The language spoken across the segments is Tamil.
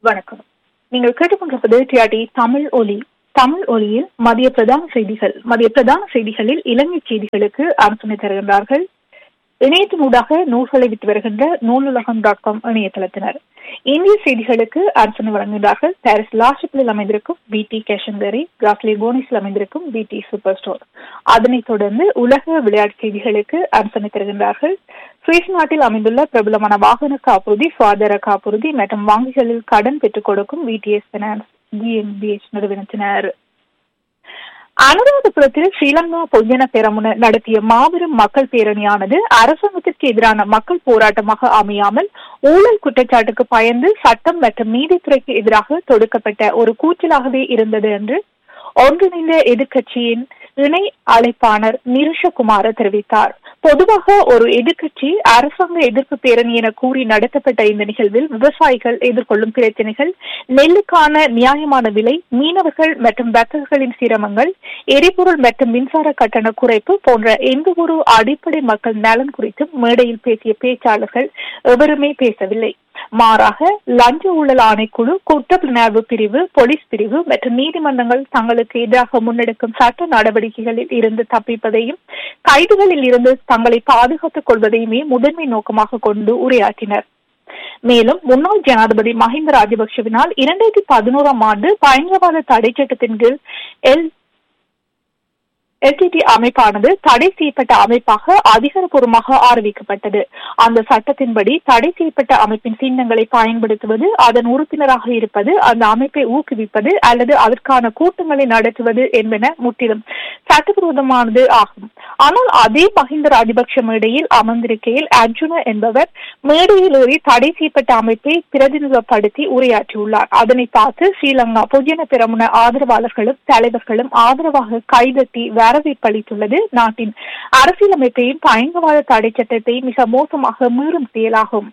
வணக்கம் நீங்கள் கேட்டுக்கொண்டிருப்பது டிஆர்டி தமிழ் ஒலி தமிழ் ஒலியில் மதிய பிரதான செய்திகள் மதிய பிரதான செய்திகளில் இலங்கை செய்திகளுக்கு அரசனை தருகின்றார்கள் இணையத்தினூடாக நூல்களை விட்டு வருகின்ற நூலுலகம் டாட் காம் இணையதளத்தினர் இந்திய செய்திகளுக்கு அரசனை வழங்குகின்றார்கள் பாரிஸ் லாஷிப்பில் அமைந்திருக்கும் பிடி கேஷங்கரி கிராஸ்லி போனிஸில் அமைந்திருக்கும் பிடி சூப்பர் ஸ்டோர் அதனைத் தொடர்ந்து உலக விளையாட்டு செய்திகளுக்கு அரசனை தருகின்றார்கள் சுவிஸ் நாட்டில் அமைந்துள்ள பிரபலமான வாகன காப்புறுதி சுகாதார காப்புறுதி மற்றும் வங்கிகளில் கடன் பெற்றுக் கொடுக்கும் விடிஎஸ் பைனான்ஸ் ஜிஎம்பிஎச் நிறுவனத்தினர் அனுராதபுரத்தில் ஸ்ரீலங்கா பொதுஜன பெரமுன நடத்திய மாபெரும் மக்கள் பேரணியானது அரசாங்கத்திற்கு எதிரான மக்கள் போராட்டமாக அமையாமல் ஊழல் குற்றச்சாட்டுக்கு பயந்து சட்டம் மற்றும் நீதித்துறைக்கு எதிராக தொடுக்கப்பட்ட ஒரு கூச்சலாகவே இருந்தது என்று ஒன்றிணைந்த எதிர்க்கட்சியின் இணை அழைப்பாளர் நிருஷகுமார தெரிவித்தார் பொதுவாக ஒரு எதிர்க்கட்சி அரசாங்க எதிர்ப்பு பேரணி என கூறி நடத்தப்பட்ட இந்த நிகழ்வில் விவசாயிகள் எதிர்கொள்ளும் பிரச்சனைகள் நெல்லுக்கான நியாயமான விலை மீனவர்கள் மற்றும் வர்த்தகர்களின் சிரமங்கள் எரிபொருள் மற்றும் மின்சார கட்டண குறைப்பு போன்ற எந்த ஒரு அடிப்படை மக்கள் நலன் குறித்தும் மேடையில் பேசிய பேச்சாளர்கள் எவருமே பேசவில்லை மாறாக லஞ்ச ஊழல் ஆணைக்குழு குற்றப்புலனாய்வு பிரிவு போலீஸ் பிரிவு மற்றும் நீதிமன்றங்கள் தங்களுக்கு எதிராக முன்னெடுக்கும் சட்ட நடவடிக்கைகளில் இருந்து தப்பிப்பதையும் கைதுகளில் இருந்து தங்களை பாதுகாத்துக் கொள்வதையுமே முதன்மை நோக்கமாக கொண்டு உரையாற்றினர் மேலும் முன்னாள் ஜனாதிபதி மஹிந்த ராஜபக்சவினால் இரண்டாயிரத்தி பதினோராம் ஆண்டு பயங்கரவாத தடை சட்டத்தின் கீழ் எல் எல்டிடி அமைப்பானது தடை செய்யப்பட்ட அமைப்பாக அதிகாரப்பூர்வமாக ஆரம்பிக்கப்பட்டது அந்த சட்டத்தின்படி தடை செய்யப்பட்ட அமைப்பின் சின்னங்களை பயன்படுத்துவது அதன் உறுப்பினராக இருப்பது அந்த அமைப்பை ஊக்குவிப்பது அல்லது அதற்கான கூட்டங்களை நடத்துவது என்பன முற்றிலும் சட்டவிரோதமானது ஆகும் ஆனால் அதே மஹிந்த ராஜபக்ஷ மேடையில் அமர்ந்திருக்கையில் அர்ஜுன என்பவர் மேடையில் ஏறி தடை செய்யப்பட்ட அமைப்பை பிரதிநிதித்துவப்படுத்தி உரையாற்றியுள்ளார் அதனை பார்த்து ஸ்ரீலங்கா பொதுஜன பெரமுன ஆதரவாளர்களும் தலைவர்களும் ஆதரவாக கைதட்டி வரவேற்பளித்துள்ளது நாட்டின் அரசியலமைப்பையும் பயங்கரவாத தடை சட்டத்தையும் மிக மோசமாக மீறும் செயலாகும்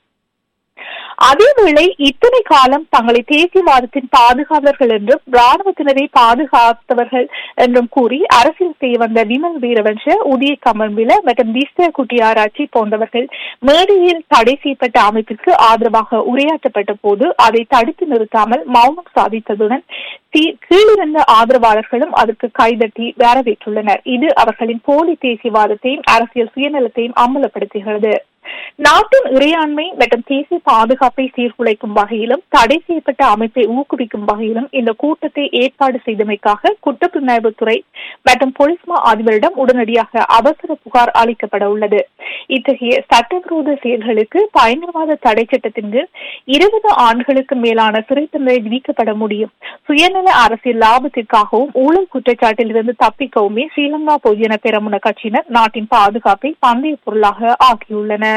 அதேவேளை இத்தனை காலம் தங்களை தேசியவாதத்தின் பாதுகாவலர்கள் என்றும் ராணுவத்தினரை பாதுகாத்தவர்கள் என்றும் கூறி அரசியல் செய்ய வந்த விமல் வீரவன்ஷ உதய கமல்வில மற்றும் திஸ்த குட்டியாராட்சி போன்றவர்கள் மேடையில் தடை செய்யப்பட்ட அமைப்பிற்கு ஆதரவாக உரையாற்றப்பட்ட போது அதை தடுத்து நிறுத்தாமல் மௌனம் சாதித்ததுடன் கீழிருந்த ஆதரவாளர்களும் அதற்கு கைதட்டி வரவேற்றுள்ளனர் இது அவர்களின் போலி தேசியவாதத்தையும் அரசியல் சுயநலத்தையும் அம்பலப்படுத்துகிறது நாட்டின் இறையாண்மை மற்றும் தேசிய பாதுகாப்பை சீர்குலைக்கும் வகையிலும் தடை செய்யப்பட்ட அமைப்பை ஊக்குவிக்கும் வகையிலும் இந்த கூட்டத்தை ஏற்பாடு செய்தமைக்காக குற்றப்புலனாய்வுத்துறை மற்றும் பொலிஸ்மா அதிபரிடம் உடனடியாக அவசர புகார் அளிக்கப்பட உள்ளது இத்தகைய சட்டவிரோத செயல்களுக்கு பயங்கரவாத தடை சட்டத்தின் கீழ் இருபது ஆண்டுகளுக்கு மேலான சிறை தண்டனை விதிக்கப்பட முடியும் சுயநல அரசியல் லாபத்திற்காகவும் ஊழல் குற்றச்சாட்டில் இருந்து தப்பிக்கவுமே ஸ்ரீலங்கா பொதுஜன பெரமுன கட்சியினர் நாட்டின் பாதுகாப்பை பந்தய பொருளாக ஆக்கியுள்ளனர்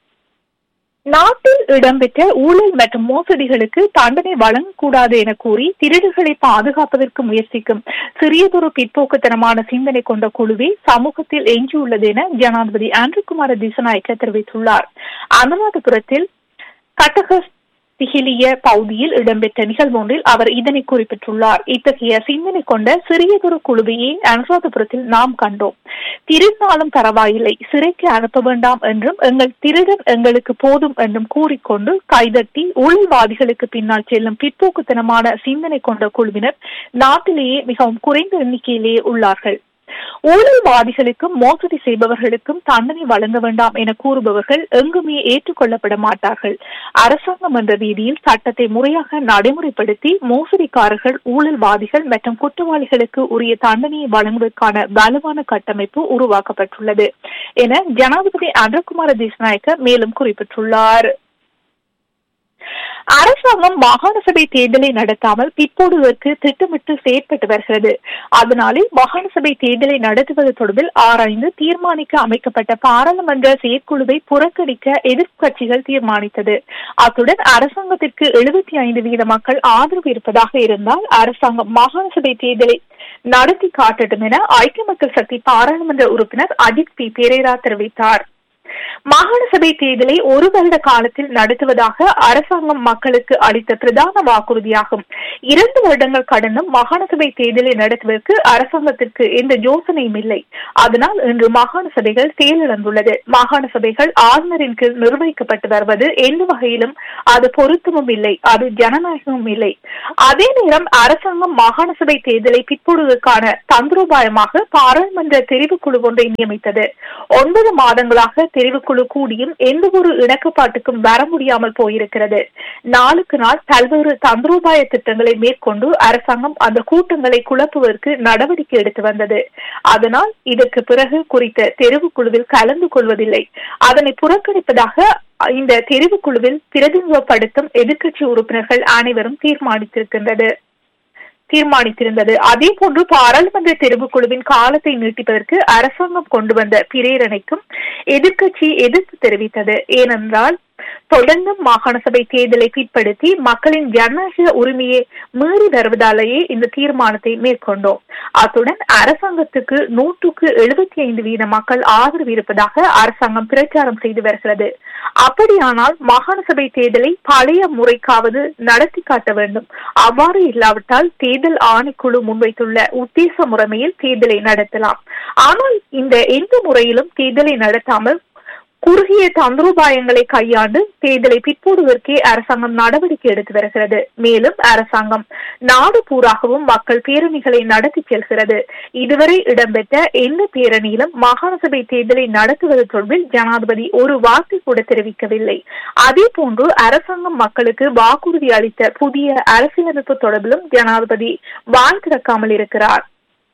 நாட்டில் இடம்பெற்ற ஊழல் மற்றும் மோசடிகளுக்கு தண்டனை வழங்கக்கூடாது என கூறி திருடுகளை பாதுகாப்பதற்கு முயற்சிக்கும் சிறியதொரு பிற்போக்குத்தனமான சிந்தனை கொண்ட குழுவே சமூகத்தில் எஞ்சியுள்ளது என ஜனாதிபதி ஆண்ட்ருகுமார திசநாயக்க தெரிவித்துள்ளார் அனுராதபுரத்தில் கட்டக திகிலிய பகுதியில் இடம்பெற்ற நிகழ்வொன்றில் அவர் இதனை குறிப்பிட்டுள்ளார் இத்தகைய சிந்தனை கொண்ட சிறியதொரு குழுவையே அனுராதபுரத்தில் நாம் கண்டோம் திருநாளும் பரவாயில்லை சிறைக்கு அனுப்ப வேண்டாம் என்றும் எங்கள் திருடன் எங்களுக்கு போதும் என்றும் கூறிக்கொண்டு கைதட்டி ஊழல்வாதிகளுக்கு பின்னால் செல்லும் பிற்போக்குத்தனமான சிந்தனை கொண்ட குழுவினர் நாட்டிலேயே மிகவும் குறைந்த எண்ணிக்கையிலேயே உள்ளார்கள் ஊழல்வாதிகளுக்கும் மோசடி செய்பவர்களுக்கும் தண்டனை வழங்க வேண்டாம் என கூறுபவர்கள் எங்குமே ஏற்றுக்கொள்ளப்பட மாட்டார்கள் அரசாங்கம் என்ற ரீதியில் சட்டத்தை முறையாக நடைமுறைப்படுத்தி மோசடிக்காரர்கள் ஊழல்வாதிகள் மற்றும் குற்றவாளிகளுக்கு உரிய தண்டனையை வழங்குவதற்கான வலுவான கட்டமைப்பு உருவாக்கப்பட்டுள்ளது என ஜனாதிபதி அன்றகுமார திசநாயக்க மேலும் குறிப்பிட்டுள்ளார் அரசாங்கம் மாகாண சபை தேர்தலை நடத்தாமல் பிற்போடுவதற்கு திட்டமிட்டு செயற்பட்டு வருகிறது அதனாலே மாகாண சபை தேர்தலை நடத்துவது தொடர்பில் ஆராய்ந்து தீர்மானிக்க அமைக்கப்பட்ட பாராளுமன்ற செயற்குழுவை புறக்கணிக்க எதிர்க்கட்சிகள் தீர்மானித்தது அத்துடன் அரசாங்கத்திற்கு எழுபத்தி ஐந்து வீத மக்கள் ஆதரவு இருப்பதாக இருந்தால் அரசாங்கம் மாகாண சபை தேர்தலை நடத்தி காட்டட்டும் என ஐக்கிய மக்கள் சக்தி பாராளுமன்ற உறுப்பினர் அஜித் பி பெரேரா தெரிவித்தார் மாகாண சபை தேர்தலை ஒரு வருட காலத்தில் நடத்துவதாக அரசாங்கம் மக்களுக்கு அளித்த பிரதான வாக்குறுதியாகும் இரண்டு வருடங்கள் கடந்தும் மாகாண சபை தேர்தலை நடத்துவதற்கு அரசாங்கத்திற்கு எந்த யோசனையும் இல்லை அதனால் இன்று மாகாண சபைகள் செயலிழந்துள்ளது மாகாண சபைகள் ஆளுநரின் கீழ் நிர்வகிக்கப்பட்டு வருவது எந்த வகையிலும் அது பொருத்தமும் இல்லை அது ஜனநாயகமும் இல்லை அதே நேரம் அரசாங்கம் மாகாண சபை தேர்தலை பிற்படுவதற்கான தந்திரோபாயமாக பாராளுமன்ற தெரிவுக்குழு ஒன்றை நியமித்தது ஒன்பது மாதங்களாக தெரிவுக்குழு கூடியும் எந்த ஒரு இணக்கப்பாட்டுக்கும் வர முடியாமல் போயிருக்கிறது நாளுக்கு நாள் பல்வேறு தந்திரோபாய திட்டங்களை மேற்கொண்டு அரசாங்கம் அந்த கூட்டங்களை குழப்புவதற்கு நடவடிக்கை எடுத்து வந்தது அதனால் இதற்கு பிறகு குறித்த தெரிவுக்குழுவில் கலந்து கொள்வதில்லை அதனை புறக்கணிப்பதாக இந்த தெரிவுக்குழுவில் பிரதிநிதித்துவப்படுத்தும் எதிர்க்கட்சி உறுப்பினர்கள் அனைவரும் தீர்மானித்திருக்கின்றது தீர்மானித்திருந்தது அதே போன்று பாராளுமன்ற தெரிவுக்குழுவின் காலத்தை நீட்டிப்பதற்கு அரசாங்கம் கொண்டு வந்த பிரேரணைக்கும் எதிர்க்கட்சி எதிர்ப்பு தெரிவித்தது ஏனென்றால் தொடர்ந்தும் மாகாண சபை தேர்தலை பிற்படுத்தி மக்களின் ஜனநாயக உரிமையை மீறி வருவதாலேயே இந்த தீர்மானத்தை மேற்கொண்டோம் அத்துடன் அரசாங்கத்துக்கு நூற்றுக்கு எழுபத்தி ஐந்து வீத மக்கள் ஆதரவு இருப்பதாக அரசாங்கம் பிரச்சாரம் செய்து வருகிறது அப்படியானால் மாகாண சபை தேர்தலை பழைய முறைக்காவது நடத்தி காட்ட வேண்டும் அவ்வாறு இல்லாவிட்டால் தேர்தல் ஆணைக்குழு முன்வைத்துள்ள உத்தேச முறைமையில் தேர்தலை நடத்தலாம் ஆனால் இந்த எந்த முறையிலும் தேர்தலை நடத்தாமல் குறுகிய தந்திரோபாயங்களை கையாண்டு தேர்தலை பிற்போடுவதற்கே அரசாங்கம் நடவடிக்கை எடுத்து வருகிறது மேலும் அரசாங்கம் நாடு பூராகவும் மக்கள் பேரணிகளை நடத்தி செல்கிறது இதுவரை இடம்பெற்ற எந்த பேரணியிலும் மாகாண சபை தேர்தலை நடத்துவது தொடர்பில் ஜனாதிபதி ஒரு வார்த்தை கூட தெரிவிக்கவில்லை அதே போன்று அரசாங்கம் மக்களுக்கு வாக்குறுதி அளித்த புதிய அரசியலமைப்பு தொடர்பிலும் ஜனாதிபதி வாய் திறக்காமல் இருக்கிறார்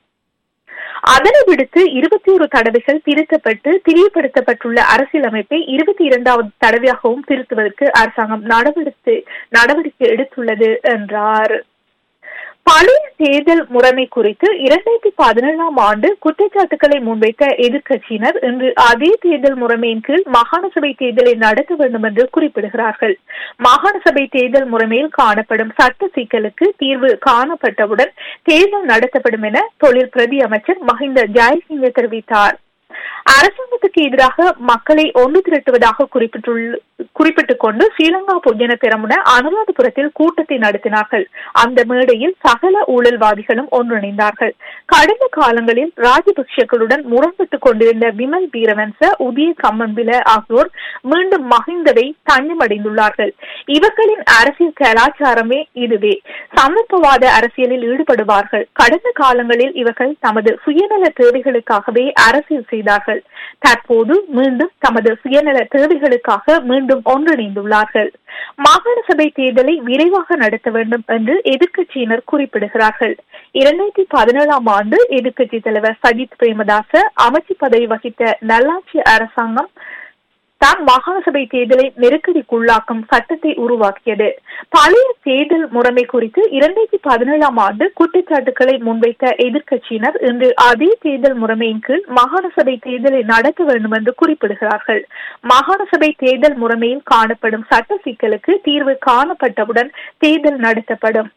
அதனை விடுத்து இருபத்தி ஒரு தடவைகள் திருத்தப்பட்டு திரியப்படுத்தப்பட்டுள்ள அரசியலமைப்பை இருபத்தி இரண்டாவது தடவையாகவும் திருத்துவதற்கு அரசாங்கம் நடவடிக்கை நடவடிக்கை எடுத்துள்ளது என்றார் பழைய தேர்தல் முறைமை குறித்து இரண்டாயிரத்தி பதினேழாம் ஆண்டு குற்றச்சாட்டுகளை முன்வைத்த எதிர்க்கட்சியினர் இன்று அதே தேர்தல் முறைமையின் கீழ் மாகாண சபை தேர்தலை நடத்த வேண்டும் என்று குறிப்பிடுகிறார்கள் மாகாண சபை தேர்தல் முறைமையில் காணப்படும் சட்ட சிக்கலுக்கு தீர்வு காணப்பட்டவுடன் தேர்தல் நடத்தப்படும் என தொழில் பிரதி அமைச்சர் மஹிந்த ஜெயசிங்க தெரிவித்தார் அரசாங்கத்துக்கு எதிராக மக்களை ஒன்று திரட்டுவதாக குறிப்பிட்டுள்ள குறிப்பிட்டுக் கொண்டு ஸ்ரீலங்கா பொஜன பெரமுன அனுராதபுரத்தில் கூட்டத்தை நடத்தினார்கள் அந்த மேடையில் சகல ஊழல்வாதிகளும் ஒன்றிணைந்தார்கள் கடந்த காலங்களில் ராஜபக்சேக்களுடன் முரண்பட்டுக் கொண்டிருந்த விமல் வீரவன்ச உதய கம்மன்பில ஆகியோர் மீண்டும் மகிந்தவை தஞ்சமடைந்துள்ளார்கள் இவர்களின் அரசியல் கலாச்சாரமே இதுவே சமத்துவவாத அரசியலில் ஈடுபடுவார்கள் கடந்த காலங்களில் இவர்கள் தமது சுயநல தேவைகளுக்காகவே அரசியல் செய்தார்கள் தற்போது மீண்டும் தமது சுயநல தேவைகளுக்காக மீண்டும் ஒன்றிணைந்துள்ளார்கள் மாகாண சபை தேர்தலை விரைவாக நடத்த வேண்டும் என்று எதிர்க்கட்சியினர் குறிப்பிடுகிறார்கள் இரண்டாயிரத்தி பதினேழாம் ஆண்டு எதிர்க்கட்சி தலைவர் சஜித் பிரேமதாச அமைச்சு பதவி வகித்த நல்லாட்சி அரசாங்கம் தான் மாகாண சபை தேர்தலை நெருக்கடிக்குள்ளாக்கும் சட்டத்தை உருவாக்கியது பழைய தேர்தல் முறைமை குறித்து இரண்டாயிரத்தி பதினேழாம் ஆண்டு குற்றச்சாட்டுகளை முன்வைத்த எதிர்க்கட்சியினர் இன்று அதே தேர்தல் முறைமையின் கீழ் மாகாண சபை தேர்தலை நடத்த வேண்டும் என்று குறிப்பிடுகிறார்கள் மாகாண சபை தேர்தல் முறைமையில் காணப்படும் சட்ட சிக்கலுக்கு தீர்வு காணப்பட்டவுடன் தேர்தல் நடத்தப்படும்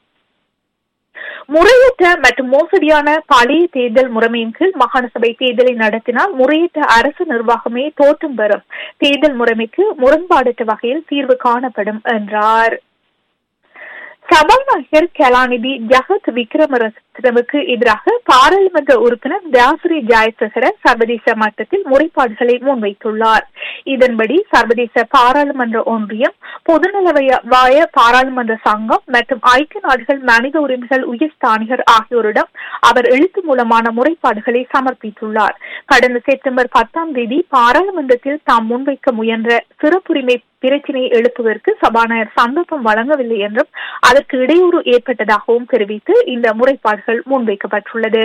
முறையற்ற மற்றும் மோசடியான பழைய தேர்தல் முறைமையின் கீழ் மாகாண சபை தேர்தலை நடத்தினால் முறையற்ற அரசு நிர்வாகமே தோற்றம் பெறும் தேர்தல் முறைமைக்கு முரண்பாடற்ற வகையில் தீர்வு காணப்படும் என்றார் சபாநாயகர் கலாநிதி ஜகத் விக்ரமரத்னவுக்கு எதிராக பாராளுமன்ற உறுப்பினர் தாசரி ஜாயசகர சர்வதேச மட்டத்தில் முறைப்பாடுகளை முன்வைத்துள்ளார் இதன்படி சர்வதேச பாராளுமன்ற ஒன்றியம் பொதுநலவாய பாராளுமன்ற சங்கம் மற்றும் ஐக்கிய நாடுகள் மனித உரிமைகள் உயர்ஸ்தானிகர் ஆகியோரிடம் அவர் எழுத்து மூலமான முறைப்பாடுகளை சமர்ப்பித்துள்ளார் கடந்த செப்டம்பர் பத்தாம் தேதி பாராளுமன்றத்தில் தாம் முன்வைக்க முயன்ற சிறப்புரிமை பிரச்சினையை எழுப்புவதற்கு சபாநாயகர் சந்தர்ப்பம் வழங்கவில்லை என்றும் அதற்கு இடையூறு ஏற்பட்டதாகவும் தெரிவித்து இந்த முறைப்பாடுகள் முன்வைக்கப்பட்டுள்ளது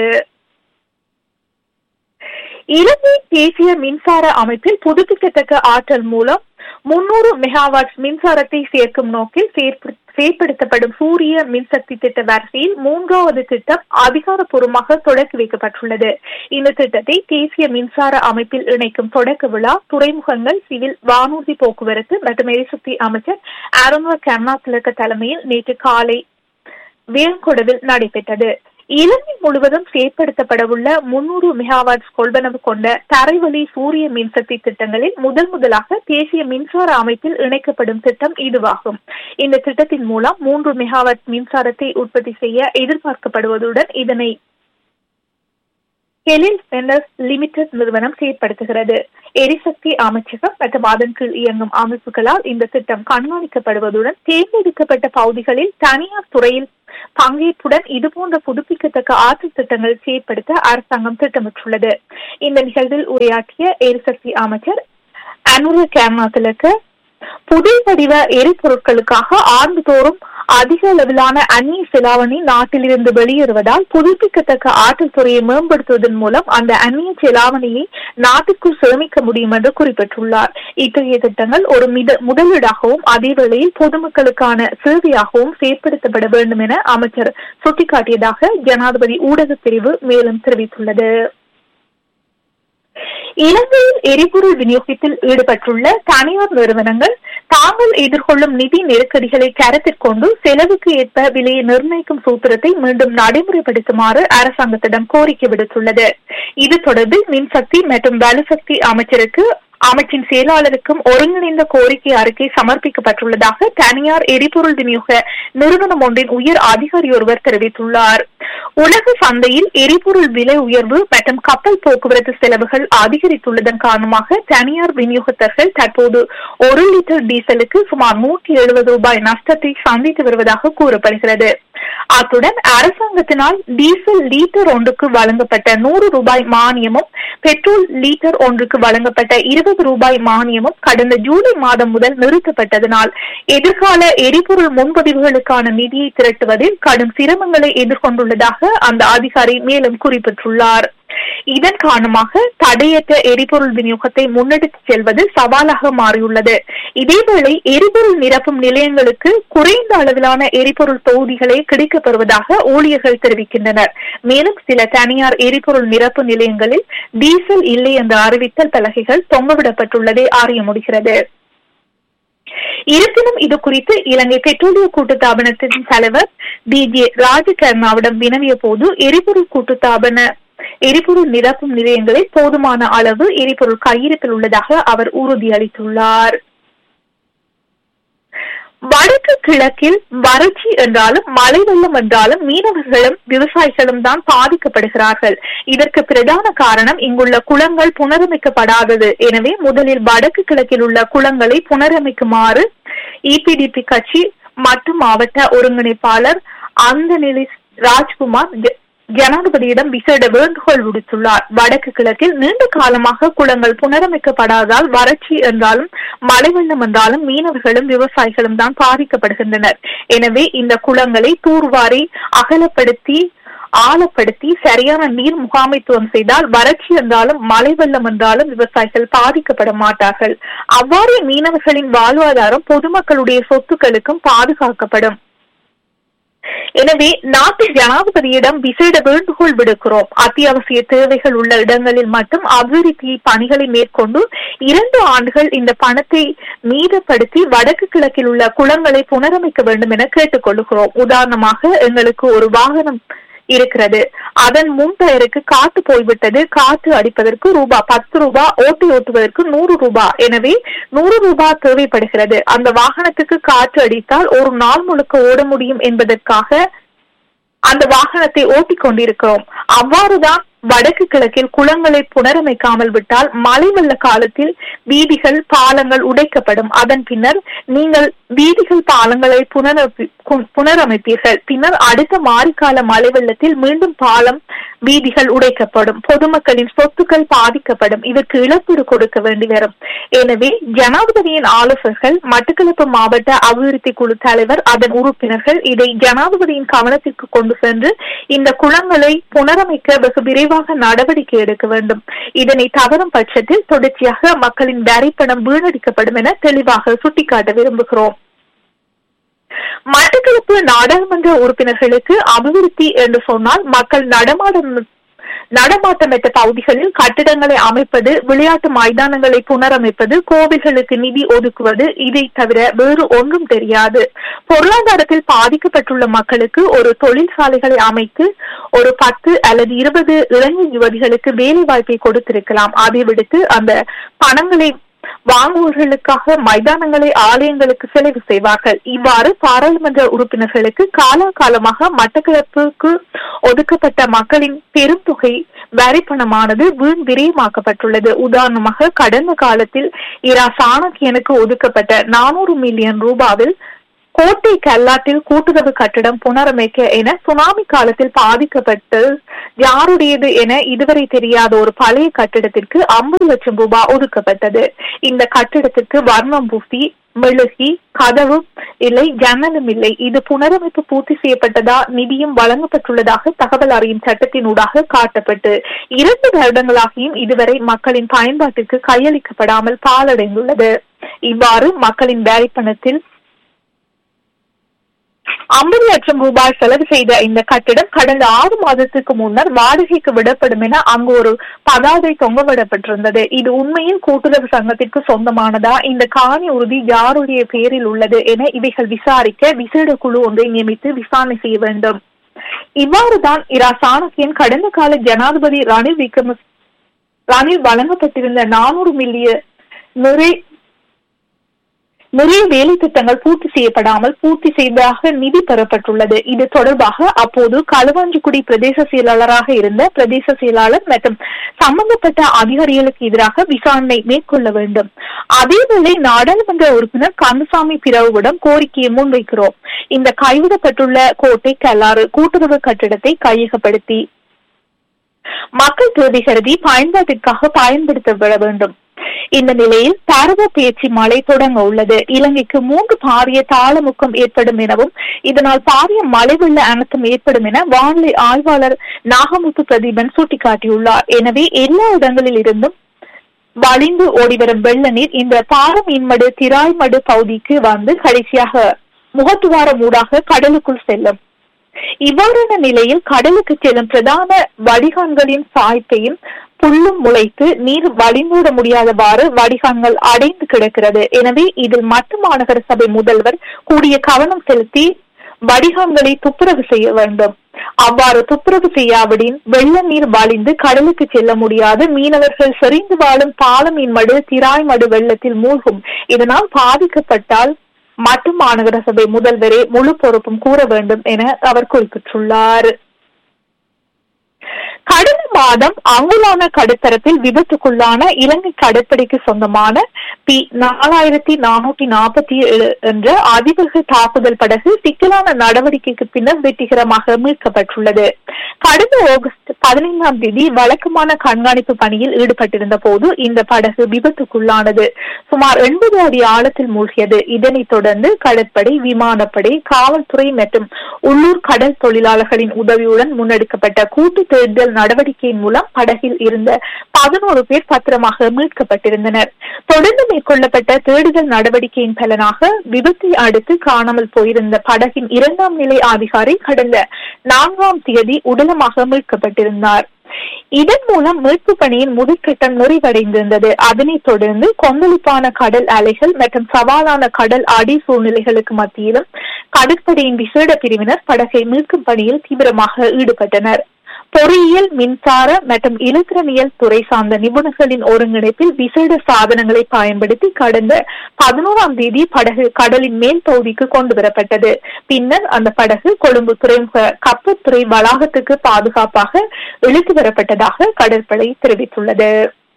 இலங்கை தேசிய மின்சார அமைப்பில் புதுப்பிக்கத்தக்க ஆற்றல் மூலம் முன்னூறு மெகாவாட் மின்சாரத்தை சேர்க்கும் நோக்கில் செயற்படுத்தப்படும் சூரிய மின்சக்தி திட்ட வரிசையில் மூன்றாவது திட்டம் அதிகாரப்பூர்வமாக தொடக்கி வைக்கப்பட்டுள்ளது இந்த திட்டத்தை தேசிய மின்சார அமைப்பில் இணைக்கும் தொடக்க விழா துறைமுகங்கள் சிவில் வானூர்தி போக்குவரத்து மற்றும் எரிசக்தி அமைச்சர் அருண்வ கருணாதிலக தலைமையில் நேற்று காலை வேங்கொடவில் நடைபெற்றது இலங்கை முழுவதும் செயற்படுத்தப்படவுள்ள முன்னூறு மெகாவாட் கொள்வனவு கொண்ட தரைவழி சூரிய மின்சக்தி திட்டங்களில் முதல் முதலாக தேசிய மின்சார அமைப்பில் இணைக்கப்படும் திட்டம் இதுவாகும் இந்த திட்டத்தின் மூலம் மூன்று மெகாவாட் மின்சாரத்தை உற்பத்தி செய்ய எதிர்பார்க்கப்படுவதுடன் இதனை கெலில் ஸ்பெண்டர்ஸ் லிமிடெட் நிறுவனம் செயற்படுத்துகிறது எரிசக்தி அமைச்சகம் மற்றும் அதன் கீழ் இயங்கும் அமைப்புகளால் இந்த திட்டம் கண்காணிக்கப்படுவதுடன் தேர்ந்தெடுக்கப்பட்ட பகுதிகளில் தனியார் துறையில் பங்கேற்புடன் இதுபோன்ற புதுப்பிக்கத்தக்க ஆற்றல் திட்டங்கள் செயற்படுத்த அரசாங்கம் திட்டமிட்டுள்ளது இந்த நிகழ்வில் உரையாற்றிய எரிசக்தி அமைச்சர் அனுர கேர்னாத்திலுக்கு புதிய வடிவ எரிபொருட்களுக்காக ஆண்டுதோறும் அதிக அளவிலான அந்நிய செலாவணி நாட்டிலிருந்து வெளியேறுவதால் புதுப்பிக்கத்தக்க ஆற்றல் துறையை மேம்படுத்துவதன் மூலம் அந்த அந்நிய செலாவணியை நாட்டுக்குள் சேமிக்க முடியும் என்று குறிப்பிட்டுள்ளார் இத்தகைய திட்டங்கள் ஒரு மித முதலீடாகவும் அதே வேளையில் பொதுமக்களுக்கான சேவையாகவும் செயற்படுத்தப்பட வேண்டும் என அமைச்சர் சுட்டிக்காட்டியதாக ஜனாதிபதி ஊடகப் பிரிவு மேலும் தெரிவித்துள்ளது இலங்கையில் எரிபொருள் விநியோகத்தில் ஈடுபட்டுள்ள தனியார் நிறுவனங்கள் தாங்கள் எதிர்கொள்ளும் நிதி நெருக்கடிகளை கருத்தில் கொண்டு செலவுக்கு ஏற்ப விலையை நிர்ணயிக்கும் சூத்திரத்தை மீண்டும் நடைமுறைப்படுத்துமாறு அரசாங்கத்திடம் கோரிக்கை விடுத்துள்ளது இது தொடர்பில் மின்சக்தி மற்றும் வலுசக்தி அமைச்சருக்கு அமைச்சின் செயலாளருக்கும் ஒருங்கிணைந்த கோரிக்கை அறிக்கை சமர்ப்பிக்கப்பட்டுள்ளதாக தனியார் எரிபொருள் விநியோக நிறுவனம் ஒன்றின் உயர் அதிகாரி ஒருவர் தெரிவித்துள்ளார் உலக சந்தையில் எரிபொருள் விலை உயர்வு மற்றும் கப்பல் போக்குவரத்து செலவுகள் அதிகரித்துள்ளதன் காரணமாக தனியார் விநியோகத்தர்கள் தற்போது ஒரு லிட்டர் டீசலுக்கு சுமார் நூற்றி எழுபது ரூபாய் நஷ்டத்தை சந்தித்து வருவதாக கூறப்படுகிறது அத்துடன் அரசாங்கத்தினால் டீசல் லீட்டர் ஒன்றுக்கு வழங்கப்பட்ட நூறு ரூபாய் மானியமும் பெட்ரோல் லீட்டர் ஒன்றுக்கு வழங்கப்பட்ட இருபது ரூபாய் மானியமும் கடந்த ஜூலை மாதம் முதல் நிறுத்தப்பட்டதனால் எதிர்கால எரிபொருள் முன்பதிவுகளுக்கான நிதியை திரட்டுவதில் கடும் சிரமங்களை எதிர்கொண்டுள்ளதாக அந்த அதிகாரி மேலும் குறிப்பிட்டுள்ளார் இதன் காரணமாக தடையற்ற எரிபொருள் விநியோகத்தை முன்னெடுத்துச் செல்வது சவாலாக மாறியுள்ளது இதேவேளை எரிபொருள் நிரப்பும் நிலையங்களுக்கு குறைந்த அளவிலான எரிபொருள் தொகுதிகளே கிடைக்கப்பெறுவதாக ஊழியர்கள் தெரிவிக்கின்றனர் மேலும் சில தனியார் எரிபொருள் நிரப்பு நிலையங்களில் டீசல் இல்லை என்ற அறிவித்தல் பலகைகள் தொங்கவிடப்பட்டுள்ளதை அறிய முடிகிறது இருப்பினும் இது குறித்து இலங்கை பெட்ரோலிய கூட்டுத்தாபனத்தின் தலைவர் டி ஜே ராஜகர்ணாவிடம் வினவிய போது எரிபொருள் கூட்டுத்தாபன எரிபொருள் நிரப்பும் நிலையங்களில் போதுமான அளவு எரிபொருள் கையிருப்பில் உள்ளதாக அவர் உறுதியளித்துள்ளார் வடக்கு கிழக்கில் வறட்சி என்றாலும் மழை வெள்ளம் என்றாலும் மீனவர்களும் விவசாயிகளும் தான் பாதிக்கப்படுகிறார்கள் இதற்கு பிரதான காரணம் இங்குள்ள குளங்கள் புனரமைக்கப்படாதது எனவே முதலில் வடக்கு கிழக்கில் உள்ள குளங்களை புனரமைக்குமாறு இபிடிபி கட்சி மற்றும் மாவட்ட ஒருங்கிணைப்பாளர் அந்த நிலை ராஜ்குமார் ஜனாதிபதியிடம் விசேட வேண்டுகோள் விடுத்துள்ளார் வடக்கு கிழக்கில் நீண்ட காலமாக குளங்கள் புனரமைக்கப்படாததால் வறட்சி என்றாலும் மழை வெள்ளம் என்றாலும் மீனவர்களும் விவசாயிகளும் தான் பாதிக்கப்படுகின்றனர் எனவே இந்த குளங்களை தூர்வாரி அகலப்படுத்தி ஆழப்படுத்தி சரியான நீர் முகாமைத்துவம் செய்தால் வறட்சி என்றாலும் மழை வெள்ளம் என்றாலும் விவசாயிகள் பாதிக்கப்பட மாட்டார்கள் அவ்வாறு மீனவர்களின் வாழ்வாதாரம் பொதுமக்களுடைய சொத்துக்களுக்கும் பாதுகாக்கப்படும் எனவே நாட்டு ஜனாதிபதியிடம் விசேட வேண்டுகோள் விடுக்கிறோம் அத்தியாவசிய தேவைகள் உள்ள இடங்களில் மட்டும் அபிவிருத்தி பணிகளை மேற்கொண்டு இரண்டு ஆண்டுகள் இந்த பணத்தை மீதப்படுத்தி வடக்கு கிழக்கில் உள்ள குளங்களை புனரமைக்க வேண்டும் என கேட்டுக்கொள்கிறோம் உதாரணமாக எங்களுக்கு ஒரு வாகனம் இருக்கிறது அதன் முன்பெயருக்கு காத்து போய்விட்டது காற்று அடிப்பதற்கு ரூபா பத்து ரூபாய் ஓட்டி ஓட்டுவதற்கு நூறு ரூபாய் எனவே நூறு ரூபாய் தேவைப்படுகிறது அந்த வாகனத்துக்கு காற்று அடித்தால் ஒரு நாள் முழுக்க ஓட முடியும் என்பதற்காக அந்த வாகனத்தை ஓட்டிக் கொண்டிருக்கிறோம் அவ்வாறுதான் வடக்கு கிழக்கில் குளங்களை புனரமைக்காமல் விட்டால் மழை வெள்ள காலத்தில் வீதிகள் பாலங்கள் உடைக்கப்படும் அதன் பின்னர் நீங்கள் வீதிகள் பாலங்களை புனரமைப்பி புனரமைப்பீர்கள் பின்னர் அடுத்த மாரிக்கால மழை வெள்ளத்தில் மீண்டும் பாலம் வீதிகள் உடைக்கப்படும் பொதுமக்களின் சொத்துக்கள் பாதிக்கப்படும் இதற்கு இழப்பீடு கொடுக்க வேண்டி வரும் எனவே ஜனாதிபதியின் ஆலோசகர்கள் மட்டக்களப்பு மாவட்ட அபிவிருத்தி குழு தலைவர் அதன் உறுப்பினர்கள் இதை ஜனாதிபதியின் கவனத்திற்கு கொண்டு சென்று இந்த குளங்களை புனரமைக்க வெகு விரைவாக நடவடிக்கை எடுக்க வேண்டும் இதனை தவறும் பட்சத்தில் தொடர்ச்சியாக மக்களின் வரிப்பணம் வீணடிக்கப்படும் என தெளிவாக சுட்டிக்காட்ட விரும்புகிறோம் மட்டக்களப்பு நாடாளுமன்ற உறுப்பினர்களுக்கு அபிவிருத்தி என்று சொன்னால் மக்கள் நடமாடும் நடமாட்டமற்ற பகுதிகளில் கட்டிடங்களை அமைப்பது விளையாட்டு மைதானங்களை புனரமைப்பது கோவில்களுக்கு நிதி ஒதுக்குவது இதை தவிர வேறு ஒன்றும் தெரியாது பொருளாதாரத்தில் பாதிக்கப்பட்டுள்ள மக்களுக்கு ஒரு தொழிற்சாலைகளை அமைத்து ஒரு பத்து அல்லது இருபது இளைஞர் யுவதிகளுக்கு வேலை வாய்ப்பை கொடுத்திருக்கலாம் அதை விடுத்து அந்த பணங்களை வாங்குவர்களுக்காக மைதானங்களை ஆலயங்களுக்கு செலவு செய்வார்கள் இவ்வாறு பாராளுமன்ற உறுப்பினர்களுக்கு காலாகாலமாக மட்டக்களப்புக்கு ஒதுக்கப்பட்ட மக்களின் பெரும் தொகை வரி பணமானது வீண் விரயமாக்கப்பட்டுள்ளது உதாரணமாக கடந்த காலத்தில் இரா சாணக்கியனுக்கு ஒதுக்கப்பட்ட நானூறு மில்லியன் ரூபாவில் கோட்டை கல்லாட்டில் கூட்டுறவு கட்டடம் புனரமைக்க என சுனாமி காலத்தில் பாதிக்கப்பட்டு யாருடையது என இதுவரை தெரியாத ஒரு பழைய கட்டிடத்திற்கு ஐம்பது லட்சம் ரூபாய் ஒதுக்கப்பட்டது இந்த கட்டிடத்திற்கு வர்ணம் பூசி மெழுகி கதவு இல்லை ஜன்னலும் இல்லை இது புனரமைப்பு பூர்த்தி செய்யப்பட்டதா நிதியும் வழங்கப்பட்டுள்ளதாக தகவல் அறியும் சட்டத்தினூடாக காட்டப்பட்டு இரண்டு வருடங்களாகியும் இதுவரை மக்களின் பயன்பாட்டிற்கு கையளிக்கப்படாமல் பாலடைந்துள்ளது இவ்வாறு மக்களின் வேலை பணத்தில் ஐம்பது லட்சம் ரூபாய் செலவு செய்த இந்த கட்டிடம் கடந்த ஆறு மாதத்துக்கு முன்னர் வாடகைக்கு விடப்படும் என அங்கு ஒரு பதாதை தொங்கவிடப்பட்டிருந்தது இது உண்மையில் கூட்டுறவு சங்கத்திற்கு சொந்தமானதா இந்த காணி உறுதி யாருடைய பெயரில் உள்ளது என இவைகள் விசாரிக்க விசேட குழு ஒன்றை நியமித்து விசாரணை செய்ய வேண்டும் இவ்வாறுதான் இரா சாணக்கியன் கடந்த கால ஜனாதிபதி ரணில் விக்ரம ரணில் வழங்கப்பட்டிருந்த நானூறு மில்லியன் நிறை நிறைய வேலை திட்டங்கள் பூர்த்தி செய்யப்படாமல் பூர்த்தி செய்ததாக நிதி பெறப்பட்டுள்ளது இது தொடர்பாக அப்போது களுவாஞ்சிக்குடி பிரதேச செயலாளராக இருந்த பிரதேச செயலாளர் மற்றும் சம்பந்தப்பட்ட அதிகாரிகளுக்கு எதிராக விசாரணை மேற்கொள்ள வேண்டும் அதேவேளை நாடாளுமன்ற உறுப்பினர் கந்தசாமி பிறவுவிடம் கோரிக்கையை முன்வைக்கிறோம் இந்த கைவிடப்பட்டுள்ள கோட்டை கல்லாறு கூட்டுறவு கட்டிடத்தை கையகப்படுத்தி மக்கள் தேவை கருதி பயன்பாட்டிற்காக பயன்படுத்தப்பட வேண்டும் இந்த நிலையில் பருவ பேச்சு மழை தொடங்க உள்ளது இலங்கைக்கு மூன்று பாரிய தாளமுக்கம் ஏற்படும் எனவும் இதனால் பாரிய மழை வெள்ள அனர்த்தம் ஏற்படும் என வானிலை ஆய்வாளர் நாகமுத்து பிரதீபன் சுட்டிக்காட்டியுள்ளார் எனவே எல்லா இடங்களில் இருந்தும் வழிந்து ஓடிவரும் வெள்ள நீர் இந்த பாரமீன்மடு திராய்மடு பகுதிக்கு வந்து கடைசியாக முகத்துவாரம் ஊடாக கடலுக்குள் செல்லும் இவ்வாறான நிலையில் கடலுக்கு செல்லும் பிரதான வடிகான்களின் சாய்ப்பையும் புல்லும் முளைத்து நீர் வழிமூட முடியாதவாறு வடிகான்கள் அடைந்து கிடக்கிறது எனவே இதில் மட்டு மாநகர சபை முதல்வர் கூடிய கவனம் செலுத்தி வடிகான்களை துப்புரவு செய்ய வேண்டும் அவ்வாறு துப்புரவு செய்யாவிடின் வெள்ள நீர் வழிந்து கடலுக்கு செல்ல முடியாது மீனவர்கள் செறிந்து வாழும் பாலமீன் மடு திராய் மடு வெள்ளத்தில் மூழ்கும் இதனால் பாதிக்கப்பட்டால் மட்டு மாநகர சபை முதல்வரே முழு பொறுப்பும் கூற வேண்டும் என அவர் குறிப்பிட்டுள்ளார் கடந்த மாதம் அங்குலான கடற்தரத்தில் விபத்துக்குள்ளான இலங்கை கடற்படைக்கு சொந்தமான பி நாலாயிரத்தி நானூற்றி நாற்பத்தி ஏழு என்ற அதிவேக தாக்குதல் படகு சிக்கலான நடவடிக்கைக்கு பின்னர் வெற்றிகரமாக மீட்கப்பட்டுள்ளது கடந்த ஆகஸ்ட் பதினைந்தாம் தேதி வழக்கமான கண்காணிப்பு பணியில் ஈடுபட்டிருந்த போது இந்த படகு விபத்துக்குள்ளானது சுமார் எண்பது அடி ஆழத்தில் மூழ்கியது இதனைத் தொடர்ந்து கடற்படை விமானப்படை காவல்துறை மற்றும் உள்ளூர் கடல் தொழிலாளர்களின் உதவியுடன் முன்னெடுக்கப்பட்ட கூட்டு தேடுதல் நடவடிக்கையின் மூலம் படகில் இருந்த பதினோரு பேர் பத்திரமாக மீட்கப்பட்டிருந்தனர் தொடர்ந்து மேற்கொள்ளப்பட்ட தேடுதல் நடவடிக்கையின் பலனாக விபத்தை அடுத்து காணாமல் போயிருந்த படகின் இரண்டாம் நிலை அதிகாரி கடந்த நான்காம் தேதி உடலமாக மீட்கப்பட்டிருந்தார் இதன் மூலம் மீட்பு பணியின் முதற்கட்டம் நிறைவடைந்திருந்தது அதனைத் தொடர்ந்து கொந்தளிப்பான கடல் அலைகள் மற்றும் சவாலான கடல் அடி சூழ்நிலைகளுக்கு மத்தியிலும் கடற்படையின் விசேட பிரிவினர் படகை மீட்கும் பணியில் தீவிரமாக ஈடுபட்டனர் பொறியியல் மின்சார மற்றும் இலத்திரனியல் துறை சார்ந்த நிபுணர்களின் ஒருங்கிணைப்பில் விசேட சாதனங்களை பயன்படுத்தி கடந்த பதினோராம் தேதி படகு கடலின் மேல் பகுதிக்கு கொண்டு வரப்பட்டது பின்னர் அந்த படகு கொழும்பு துறைமுக கப்பத்துறை வளாகத்துக்கு பாதுகாப்பாக இழுத்து வரப்பட்டதாக கடற்படை தெரிவித்துள்ளது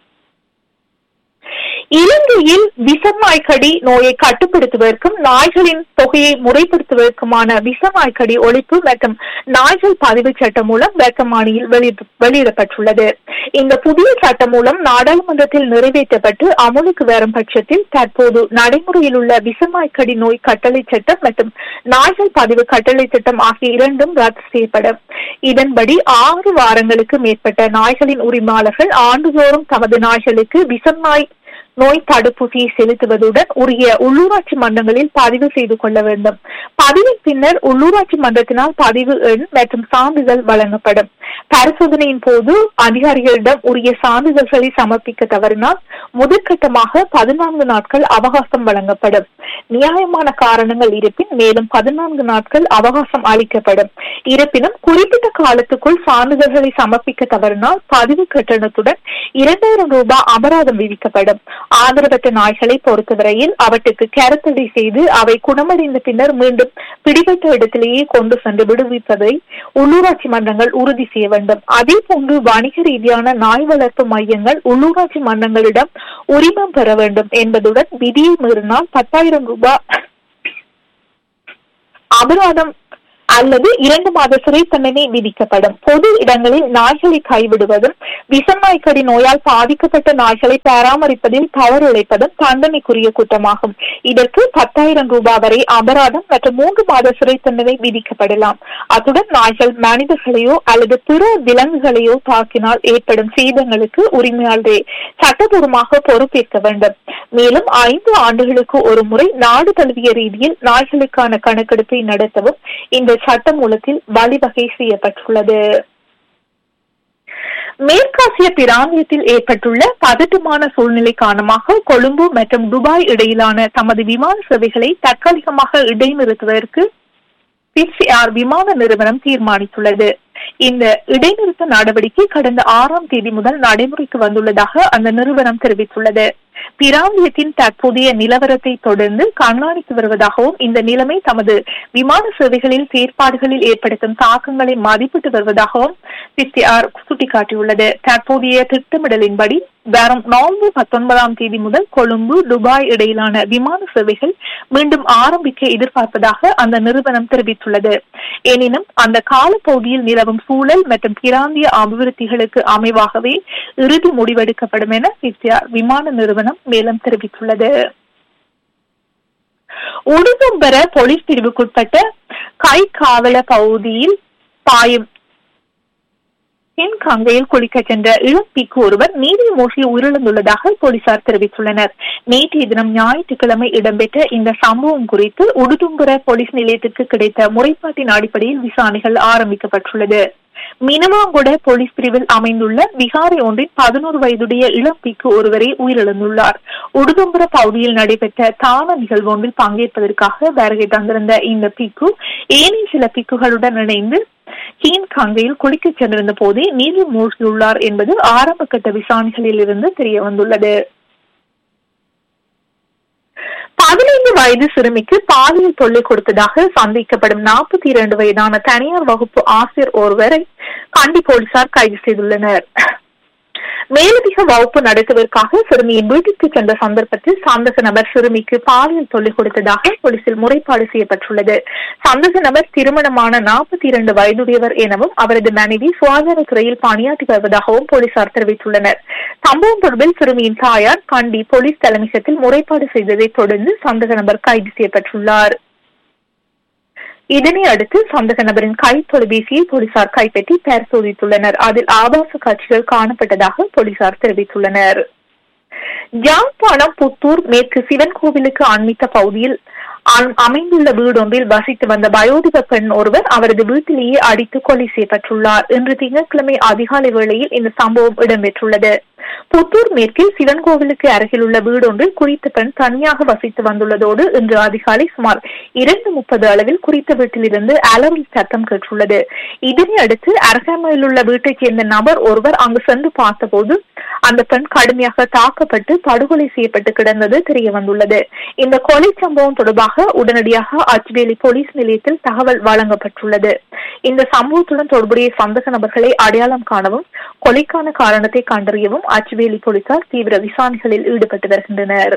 இலங்கையில் விசநாய்க்கடி நோயை கட்டுப்படுத்துவதற்கும் நாய்களின் தொகையை முறைப்படுத்துவதற்குமான விசநாய்க்கடி ஒழிப்பு மற்றும் நாய்கள் பதிவு சட்டம் மூலம் வேக்கமானியில் வெளியிடப்பட்டுள்ளது இந்த புதிய சட்டம் மூலம் நாடாளுமன்றத்தில் நிறைவேற்றப்பட்டு அமலுக்கு வரும் பட்சத்தில் தற்போது நடைமுறையில் உள்ள விசநாய்க்கடி நோய் கட்டளை சட்டம் மற்றும் நாய்கள் பதிவு கட்டளை சட்டம் ஆகிய இரண்டும் ரத்து செய்யப்படும் இதன்படி ஆறு வாரங்களுக்கு மேற்பட்ட நாய்களின் உரிமையாளர்கள் ஆண்டுதோறும் தமது நாய்களுக்கு விசநாய் நோய் தடுப்பூசியை செலுத்துவதுடன் உரிய உள்ளூராட்சி மன்றங்களில் பதிவு செய்து கொள்ள வேண்டும் பதிவின் பின்னர் உள்ளூராட்சி மன்றத்தினால் பதிவு எண் மற்றும் சான்றிதழ் வழங்கப்படும் பரிசோதனையின் போது அதிகாரிகளிடம் உரிய சான்றிதழ்களை சமர்ப்பிக்க தவறினால் முதற்கட்டமாக பதினான்கு நாட்கள் அவகாசம் வழங்கப்படும் நியாயமான காரணங்கள் இருப்பின் மேலும் பதினான்கு நாட்கள் அவகாசம் அளிக்கப்படும் இருப்பினும் குறிப்பிட்ட காலத்துக்குள் சான்றிதழ்களை சமர்ப்பிக்க தவறினால் பதிவு கட்டணத்துடன் இரண்டாயிரம் ரூபாய் அபராதம் விதிக்கப்படும் ஆதரவற்ற நாய்களை பொறுத்தவரையில் அவற்றுக்கு கருத்தடை செய்து அவை குணமடைந்த பின்னர் மீண்டும் பிடிபட்ட இடத்திலேயே கொண்டு சென்று விடுவிப்பதை உள்ளூராட்சி மன்றங்கள் உறுதி செய்ய வேண்டும் அதே போன்று வணிக ரீதியான நாய் வளர்ப்பு மையங்கள் உள்ளூராட்சி மன்றங்களிடம் உரிமம் பெற வேண்டும் என்பதுடன் விதியை மீறினால் பத்தாயிரம் ரூபாய் அபராதம் அல்லது இரண்டு மாத சிறை தண்டனை விதிக்கப்படும் பொது இடங்களில் நாய்களை கைவிடுவதும் விசநாய்க்கடி நோயால் பாதிக்கப்பட்ட நாய்களை பராமரிப்பதில் தவறிழைப்பதும் தண்டனைக்குரிய குற்றமாகும் இதற்கு பத்தாயிரம் ரூபாய் வரை அபராதம் மற்றும் மூன்று மாத சிறை தண்டனை விதிக்கப்படலாம் அத்துடன் நாய்கள் மனிதர்களையோ அல்லது பிற விலங்குகளையோ தாக்கினால் ஏற்படும் சேதங்களுக்கு உரிமையாளரே சட்டபூர்வமாக பொறுப்பேற்க வேண்டும் மேலும் ஐந்து ஆண்டுகளுக்கு ஒரு முறை நாடு தழுவிய ரீதியில் நாய்களுக்கான கணக்கெடுப்பை நடத்தவும் இந்த சட்ட மூலத்தில் வழிவகை செய்யப்பட்டுள்ளது மேற்காசிய பிராந்தியத்தில் ஏற்பட்டுள்ள பதட்டமான சூழ்நிலை காரணமாக கொழும்பு மற்றும் துபாய் இடையிலான தமது விமான சேவைகளை தற்காலிகமாக இடைநிறுத்துவதற்கு பிசிஆர் விமான நிறுவனம் தீர்மானித்துள்ளது இந்த இடைநிறுத்த நடவடிக்கை கடந்த ஆறாம் தேதி முதல் நடைமுறைக்கு வந்துள்ளதாக அந்த நிறுவனம் தெரிவித்துள்ளது பிராந்தியத்தின் தற்போதைய நிலவரத்தை தொடர்ந்து கண்காணித்து வருவதாகவும் இந்த நிலைமை தமது விமான சேவைகளில் செயற்பாடுகளில் ஏற்படுத்தும் தாக்கங்களை மதிப்பிட்டு வருவதாகவும் பிசிஆர் சுட்டிக்காட்டியுள்ளது தற்போதைய திட்டமிடலின்படி வரும் நவம்பர் பத்தொன்பதாம் தேதி முதல் கொழும்பு துபாய் இடையிலான விமான சேவைகள் மீண்டும் ஆரம்பிக்க எதிர்பார்ப்பதாக அந்த நிறுவனம் தெரிவித்துள்ளது எனினும் அந்த காலப்பகுதியில் நிலவும் சூழல் மற்றும் பிராந்திய அபிவிருத்திகளுக்கு அமைவாகவே இறுதி முடிவெடுக்கப்படும் என பிசிஆர் விமான நிறுவனம் மேலும் தெரிவித்துள்ளது உடுதும்பர போலீஸ் பிரிவுக்குட்பட்ட கை காவல பகுதியில் பாயும் தென் கங்கையில் குளிக்க சென்ற இளம் பீக்கு ஒருவர் நீரில் மூழ்கி உயிரிழந்துள்ளதாக போலீசார் தெரிவித்துள்ளனர் நேற்றைய தினம் ஞாயிற்றுக்கிழமை இடம்பெற்ற இந்த சம்பவம் குறித்து உடுதும்புர போலீஸ் நிலையத்திற்கு கிடைத்த முறைப்பாட்டின் அடிப்படையில் விசாரணைகள் ஆரம்பிக்கப்பட்டுள்ளது மினவாங்குட போலீஸ் பிரிவில் அமைந்துள்ள விகாரை ஒன்றின் பதினோரு வயதுடைய இளம் பீக்கு ஒருவரை உயிரிழந்துள்ளார் உடுதும்புர பகுதியில் நடைபெற்ற தான நிகழ்வு ஒன்றில் பங்கேற்பதற்காக வருகை தந்திருந்த இந்த பீக்கு ஏனைய சில பீக்குகளுடன் இணைந்து கீன் கங்கையில் குளிக்கச் சென்றிருந்த போதே நீரில் மூழ்கியுள்ளார் என்பது ஆரம்ப கட்ட விசாரணைகளில் இருந்து தெரிய வந்துள்ளது பதினைந்து வயது சிறுமிக்கு பாலியல் தொல்லை கொடுத்ததாக சந்தேகிக்கப்படும் நாற்பத்தி இரண்டு வயதான தனியார் வகுப்பு ஆசிரியர் ஒருவரை கண்டி போலீசார் கைது செய்துள்ளனர் மேலதிக வகுப்பு நடத்துவதற்காக சிறுமியின் வீட்டிற்கு சென்ற சந்தர்ப்பத்தில் சந்தக நபர் சிறுமிக்கு பாலியல் தொல்லை கொடுத்ததாக போலீசில் முறைப்பாடு செய்யப்பட்டுள்ளது சந்தக நபர் திருமணமான நாற்பத்தி இரண்டு வயதுடையவர் எனவும் அவரது மனைவி சுகாதாரத்துறையில் பணியாற்றி வருவதாகவும் போலீசார் தெரிவித்துள்ளனர் சம்பவம் தொடர்பில் சிறுமியின் தாயார் கண்டி போலீஸ் தலைமையகத்தில் முறைப்பாடு செய்ததை தொடர்ந்து சந்தக நபர் கைது செய்யப்பட்டுள்ளார் இதனை அடுத்து சந்தக நபரின் கை தொலைபேசியை போலீசார் கைப்பற்றி பரிசோதித்துள்ளனர் அதில் ஆபாச காட்சிகள் காணப்பட்டதாக போலீசார் தெரிவித்துள்ளனர் யாழ்ப்பாணம் புத்தூர் மேற்கு சிவன் கோவிலுக்கு அண்மித்த பகுதியில் அமைந்துள்ள வீடொன்றில் வசித்து வந்த வயோதிக பெண் ஒருவர் அவரது வீட்டிலேயே அடித்து கொலை செய்யப்பட்டுள்ளார் இன்று திங்கட்கிழமை அதிகாலை வேளையில் இந்த சம்பவம் இடம்பெற்றுள்ளது புத்தூர் மேற்கில் சிவன் கோவிலுக்கு அருகில் உள்ள வீடொன்றில் குறித்த பெண் தனியாக வசித்து வந்துள்ளதோடு இன்று அதிகாலை சுமார் இரண்டு முப்பது அளவில் குறித்த வீட்டிலிருந்து அலறல் சத்தம் கேட்டுள்ளது இதனை அடுத்து அருகாமையில் உள்ள வீட்டைச் சேர்ந்த நபர் ஒருவர் அங்கு சென்று பார்த்தபோது அந்த பெண் கடுமையாக தாக்கப்பட்டு படுகொலை செய்யப்பட்டு கிடந்தது தெரிய வந்துள்ளது இந்த கொலை சம்பவம் தொடர்பாக உடனடியாக அச்வேலி போலீஸ் நிலையத்தில் தகவல் வழங்கப்பட்டுள்ளது இந்த சம்பவத்துடன் தொடர்புடைய சந்தக நபர்களை அடையாளம் காணவும் கொலைக்கான காரணத்தை கண்டறியவும் அச்சுவேலி போலீசார் தீவிர விசாரணைகளில் ஈடுபட்டு வருகின்றனர்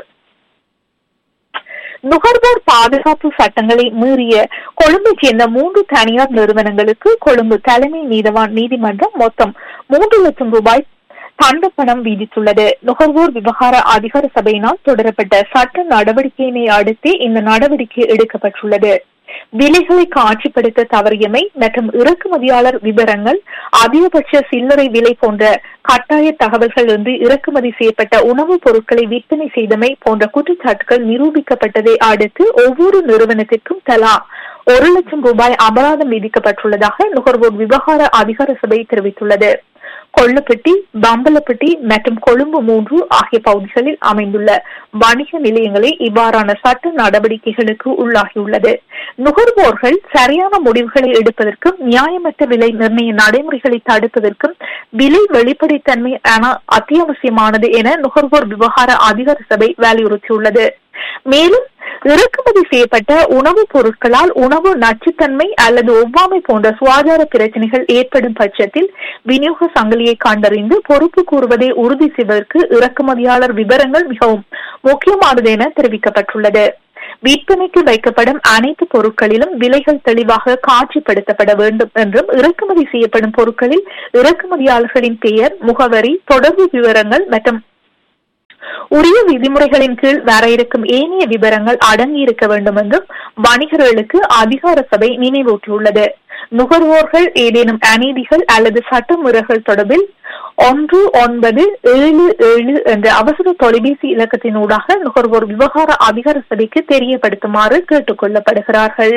நுகர்வோர் பாதுகாப்பு சட்டங்களை மீறிய கொழும்பைச் சேர்ந்த மூன்று தனியார் நிறுவனங்களுக்கு கொழும்பு தலைமை நீதவான் நீதிமன்றம் மொத்தம் மூன்று லட்சம் ரூபாய் தண்டப்பணம் விதித்துள்ளது நுகர்வோர் விவகார அதிகார சபையினால் தொடரப்பட்ட சட்ட நடவடிக்கையினை அடுத்தே இந்த நடவடிக்கை எடுக்கப்பட்டுள்ளது விலைகளை காட்சிப்படுத்த தவறியமை மற்றும் இறக்குமதியாளர் விவரங்கள் அதிகபட்ச சில்லறை விலை போன்ற கட்டாய தகவல்கள் இன்றி இறக்குமதி செய்யப்பட்ட உணவுப் பொருட்களை விற்பனை செய்தமை போன்ற குற்றச்சாட்டுகள் நிரூபிக்கப்பட்டதை அடுத்து ஒவ்வொரு நிறுவனத்திற்கும் தலா ஒரு லட்சம் ரூபாய் அபராதம் விதிக்கப்பட்டுள்ளதாக நுகர்வோர் விவகார அதிகார சபை தெரிவித்துள்ளது கொள்ளுப்பட்டி பம்பலப்பட்டி மற்றும் கொழும்பு மூன்று ஆகிய பகுதிகளில் அமைந்துள்ள வணிக நிலையங்களே இவ்வாறான சட்ட நடவடிக்கைகளுக்கு உள்ளாகியுள்ளது நுகர்வோர்கள் சரியான முடிவுகளை எடுப்பதற்கும் நியாயமற்ற விலை நிர்ணய நடைமுறைகளை தடுப்பதற்கும் விலை வெளிப்படைத்தன்மை என அத்தியாவசியமானது என நுகர்வோர் விவகார அதிகார சபை வலியுறுத்தியுள்ளது மேலும் இறக்குமதி செய்யப்பட்ட உணவுப் பொருட்களால் உணவு நச்சுத்தன்மை அல்லது ஒவ்வாமை போன்ற சுகாதார பிரச்சனைகள் ஏற்படும் பட்சத்தில் விநியோக சங்கிலியை கண்டறிந்து பொறுப்பு கூறுவதை உறுதி செய்வதற்கு இறக்குமதியாளர் விவரங்கள் மிகவும் முக்கியமானது என தெரிவிக்கப்பட்டுள்ளது விற்பனைக்கு வைக்கப்படும் அனைத்து பொருட்களிலும் விலைகள் தெளிவாக காட்சிப்படுத்தப்பட வேண்டும் என்றும் இறக்குமதி செய்யப்படும் பொருட்களில் இறக்குமதியாளர்களின் பெயர் முகவரி தொடர்பு விவரங்கள் மற்றும் உரிய விதிமுறைகளின் கீழ் வர இருக்கும் ஏனைய விவரங்கள் அடங்கியிருக்க வேண்டும் என்றும் வணிகர்களுக்கு அதிகார சபை நினைவூட்டியுள்ளது நுகர்வோர்கள் ஏதேனும் அநீதிகள் அல்லது சட்டமுறைகள் தொடர்பில் ஒன்று ஒன்பது ஏழு ஏழு என்ற அவசர தொலைபேசி இலக்கத்தினூடாக நுகர்வோர் விவகார அதிகார சபைக்கு தெரியப்படுத்துமாறு கேட்டுக் கொள்ளப்படுகிறார்கள்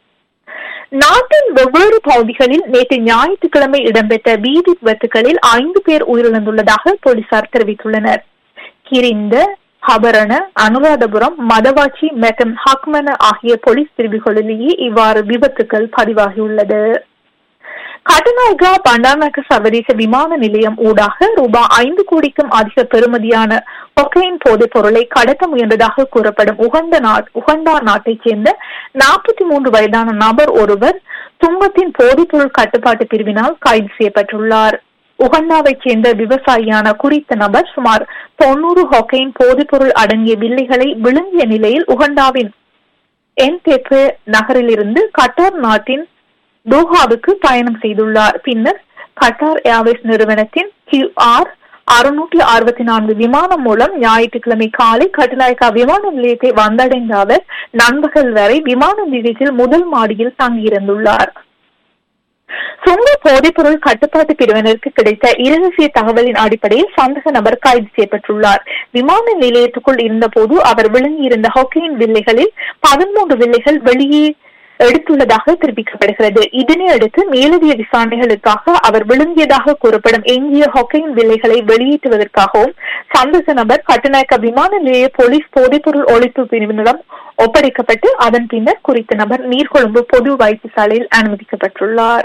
நாட்டின் வெவ்வேறு பகுதிகளில் நேற்று ஞாயிற்றுக்கிழமை இடம்பெற்ற வீதி விபத்துகளில் ஐந்து பேர் உயிரிழந்துள்ளதாக போலீசார் தெரிவித்துள்ளனர் கிரிந்த ஹபரண அனுராதபுரம் மதவாச்சி மற்றும் ஹக்மன ஆகிய போலீஸ் பிரிவுகளிலேயே இவ்வாறு விபத்துக்கள் பதிவாகியுள்ளது கட்டநாயகா பண்டாநாயக்க சர்வதேச விமான நிலையம் ஊடாக ரூபாய் ஐந்து கோடிக்கும் அதிக பெறுமதியான கொக்கையின் போதைப் பொருளை கடத்த முயன்றதாக கூறப்படும் உகந்த உகண்டா நாட்டைச் சேர்ந்த நாற்பத்தி மூன்று வயதான நபர் ஒருவர் துங்கத்தின் போதைப்பொருள் கட்டுப்பாட்டு பிரிவினால் கைது செய்யப்பட்டுள்ளார் உகண்டாவைச் சேர்ந்த விவசாயியான குறித்த நபர் சுமார் தொன்னூறு ஹொக்கைன் போதைப்பொருள் அடங்கிய வில்லைகளை விழுங்கிய நிலையில் உகண்டாவின் என்தெப்பே நகரிலிருந்து கட்டார் நாட்டின் டோஹாவுக்கு பயணம் செய்துள்ளார் பின்னர் கட்டார் ஏர்வேஸ் நிறுவனத்தின் கியூ ஆர் அறுநூற்றி அறுபத்தி நான்கு விமானம் மூலம் ஞாயிற்றுக்கிழமை காலை கட்டுநாயக்கா விமான நிலையத்தை வந்தடைந்த அவர் நண்பகல் வரை விமான நிலையத்தில் முதல் மாடியில் தங்கியிருந்துள்ளார் சுங்க போதைப்பொருள் கட்டுப்பாட்டு பிரிவினருக்கு கிடைத்த இரகசிய தகவலின் அடிப்படையில் சந்தக நபர் கைது செய்யப்பட்டுள்ளார் விமான நிலையத்துக்குள் இருந்தபோது அவர் விழுங்கியிருந்த ஹொக்கையின் வில்லைகளில் பதிமூன்று வில்லைகள் வெளியே எடுத்துள்ளதாக தெரிவிக்கப்படுகிறது இதனை அடுத்து மேலதிக விசாரணைகளுக்காக அவர் விழுங்கியதாக கூறப்படும் எஞ்சிய ஹொக்கையின் வில்லைகளை வெளியேற்றுவதற்காகவும் சந்தக நபர் கட்டுநாயக்க விமான நிலைய போலீஸ் போதைப்பொருள் ஒழிப்பு பிரிவினரிடம் ஒப்படைக்கப்பட்டு அதன் பின்னர் குறித்த நபர் நீர்கொழும்பு பொது வைத்தியசாலையில் அனுமதிக்கப்பட்டுள்ளார்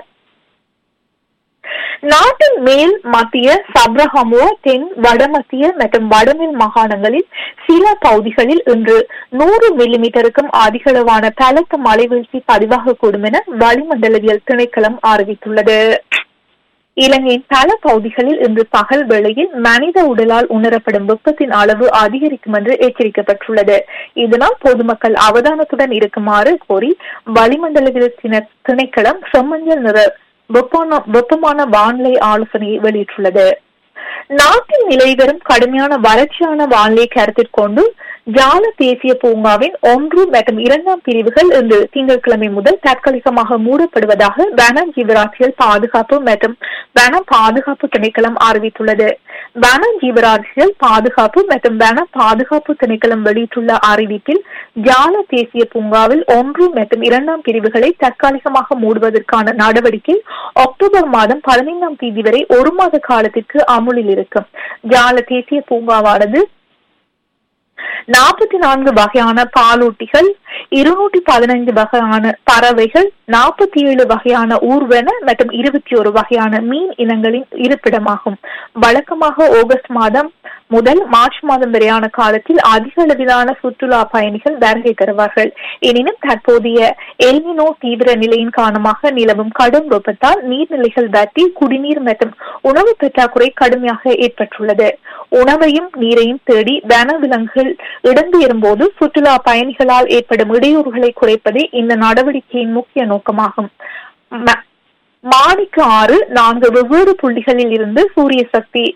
நாட்டின் மேல் மத்திய சப்ரஹமுவ தென் வடமத்திய மற்றும் வடமேல் மாகாணங்களில் சில பகுதிகளில் இன்று நூறு மில்லிமீட்டருக்கும் அதிகளவான பலத்த மழை வீழ்ச்சி பதிவாகக்கூடும் என வளிமண்டலவியல் திணைக்களம் அறிவித்துள்ளது இலங்கையின் பல பகுதிகளில் இன்று பகல் வேளையில் மனித உடலால் உணரப்படும் வெப்பத்தின் அளவு அதிகரிக்கும் என்று எச்சரிக்கப்பட்டுள்ளது இதனால் பொதுமக்கள் அவதானத்துடன் இருக்குமாறு கோரி வளிமண்டலவியல் திணைக்களம் செம்மஞ்சள் நிற வெப்பமான வானிலை ஆலோசனையை வெளியிட்டுள்ளது நாட்டில் நிலவி வரும் கடுமையான வறட்சியான வானிலை கருத்தில் கொண்டு ஜால தேசிய பூங்காவின் ஒன்று மற்றும் இரண்டாம் பிரிவுகள் இன்று திங்கட்கிழமை முதல் தற்காலிகமாக மூடப்படுவதாக வன ஜீவராசிகள் பாதுகாப்பு மற்றும் வன பாதுகாப்பு திணைக்களம் அறிவித்துள்ளது வன ஜீவராசிகள் பாதுகாப்பு மற்றும் வன பாதுகாப்பு திணைக்களம் வெளியிட்டுள்ள அறிவிப்பில் ஜால தேசிய பூங்காவில் ஒன்று மற்றும் இரண்டாம் பிரிவுகளை தற்காலிகமாக மூடுவதற்கான நடவடிக்கை அக்டோபர் மாதம் பதினைந்தாம் தேதி வரை ஒரு மாத காலத்திற்கு அமுலில் இருக்கும் ஜால தேசிய பூங்காவானது நாற்பத்தி நான்கு வகையான பாலூட்டிகள் இருநூற்றி பதினைந்து வகையான பறவைகள் நாற்பத்தி ஏழு வகையான ஊர்வன மற்றும் இருபத்தி ஒரு வகையான மீன் இனங்களின் இருப்பிடமாகும் வழக்கமாக ஆகஸ்ட் மாதம் முதல் மார்ச் மாதம் வரையான காலத்தில் அதிக அளவிலான சுற்றுலா பயணிகள் வருகை தருவார்கள் எனினும் தற்போதைய எல்மினோ தீவிர நிலையின் காரணமாக நிலவும் கடும் வெப்பத்தால் நீர்நிலைகள் வற்றி குடிநீர் மற்றும் உணவு பற்றாக்குறை கடுமையாக ஏற்பட்டுள்ளது உணவையும் நீரையும் தேடி வன விலங்குகள் இடம்பெயரும் போது சுற்றுலா பயணிகளால் ஏற்படும் இடையூறுகளை குறைப்பதே இந்த நடவடிக்கையின் முக்கிய நோக்கமாகும் மாணிக்க ஆறு நான்கு வெவ்வேறு புள்ளிகளில் இருந்து சூரிய சக்தி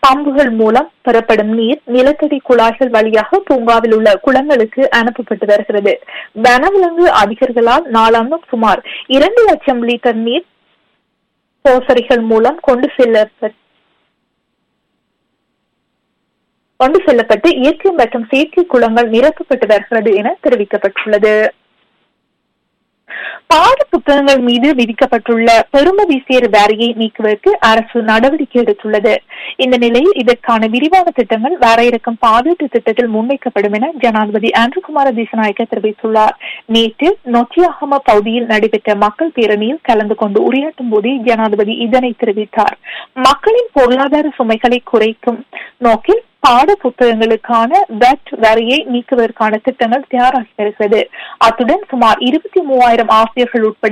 பம்புகள் மூலம் பெறப்படும் நீர் நிலத்தடி குழாய்கள் வழியாக பூங்காவில் உள்ள குளங்களுக்கு அனுப்பப்பட்டு வருகிறது வனவிலங்கு அதிகர்களால் நாளாந்தம் சுமார் இரண்டு லட்சம் லிட்டர் நீர் போசரிகள் மூலம் கொண்டு செல்லப்பட்டு கொண்டு செல்லப்பட்டு இயற்கை மற்றும் செயற்கை குளங்கள் நிரப்பப்பட்டு வருகிறது என தெரிவிக்கப்பட்டுள்ளது பாட புத்தகங்கள் மீது விதிக்கப்பட்டுள்ள பெறுமதி சேர் வரியை நீக்குவதற்கு அரசு நடவடிக்கை எடுத்துள்ளது இந்த நிலையில் இதற்கான விரிவான திட்டங்கள் வரையறுக்கும் பாதீட்டு திட்டத்தில் முன்வைக்கப்படும் என ஜனாதிபதி ஆண்ட்ருகுமார திசநாயக்க தெரிவித்துள்ளார் நேற்று நொச்சியாகம பகுதியில் நடைபெற்ற மக்கள் பேரணியில் கலந்து கொண்டு உரையாற்றும் போதே ஜனாதிபதி இதனை தெரிவித்தார் மக்களின் பொருளாதார சுமைகளை குறைக்கும் நோக்கில் பாட புத்தகங்களுக்கான வெட் வரியை நீக்குவதற்கான திட்டங்கள் தயாராகி வருகிறது அத்துடன் சுமார் இருபத்தி மூவாயிரம் ஆசிரியர்கள் உட்பட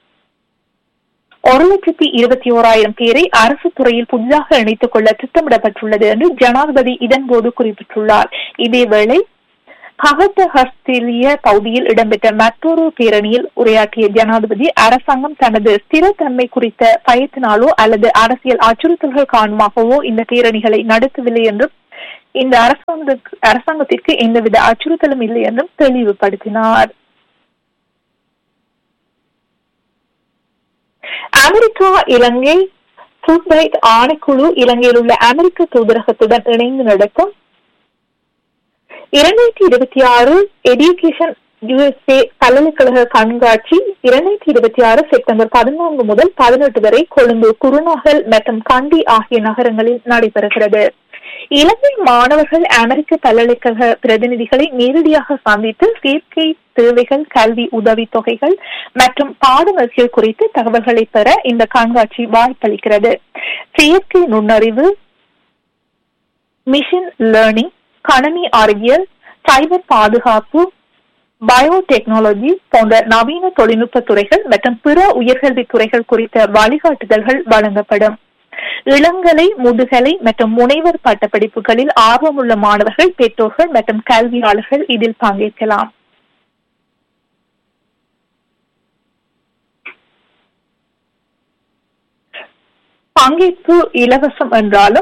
ஒரு லட்சத்தி இருபத்தி ஓராயிரம் பேரை அரசு துறையில் புதிதாக இணைத்துக் கொள்ள திட்டமிடப்பட்டுள்ளது என்று ஜனாதிபதி இதன்போது குறிப்பிட்டுள்ளார் இதேவேளை கவத்தஹஸ்திலிய பகுதியில் இடம்பெற்ற மற்றொரு பேரணியில் உரையாற்றிய ஜனாதிபதி அரசாங்கம் தனது ஸ்திரத்தன்மை குறித்த பயத்தினாலோ அல்லது அரசியல் அச்சுறுத்தல்கள் காரணமாகவோ இந்த பேரணிகளை நடத்தவில்லை என்றும் இந்த அரசாங்கத்திற்கு அரசாங்கத்திற்கு எந்தவித அச்சுறுத்தலும் இல்லை என்றும் தெளிவுபடுத்தினார் அமெரிக்கா இலங்கை ஃபுட்பைட் ஆணைக்குழு இலங்கையில் உள்ள அமெரிக்க தூதரகத்துடன் இணைந்து நடத்தும் இரண்டாயிரத்தி இருபத்தி ஆறு எடியூகேஷன் யுஎஸ்ஏ பல்கலைக்கழக கண்காட்சி இரண்டாயிரத்தி இருபத்தி ஆறு செப்டம்பர் பதினான்கு முதல் பதினெட்டு வரை கொழும்பு குருநாகல் மற்றும் கண்டி ஆகிய நகரங்களில் நடைபெறுகிறது இலங்கை மாணவர்கள் அமெரிக்க பல்கலைக்கழக பிரதிநிதிகளை நேரடியாக சந்தித்து சேர்க்கை தேவைகள் கல்வி உதவி தொகைகள் மற்றும் பாடநெறிகள் குறித்து தகவல்களை பெற இந்த கண்காட்சி வாய்ப்பளிக்கிறது செயற்கை நுண்ணறிவு மிஷின் லேர்னிங் கணனி அறிவியல் சைபர் பாதுகாப்பு பயோடெக்னாலஜி போன்ற நவீன தொழில்நுட்ப துறைகள் மற்றும் பிற உயர்கல்வி துறைகள் குறித்த வழிகாட்டுதல்கள் வழங்கப்படும் இளங்கலை முதுகலை மற்றும் முனைவர் பட்டப்படிப்புகளில் ஆர்வமுள்ள மாணவர்கள் பெற்றோர்கள் மற்றும் கல்வியாளர்கள் இதில் பங்கேற்கலாம் பங்கேற்பு இலவசம் என்றாலும்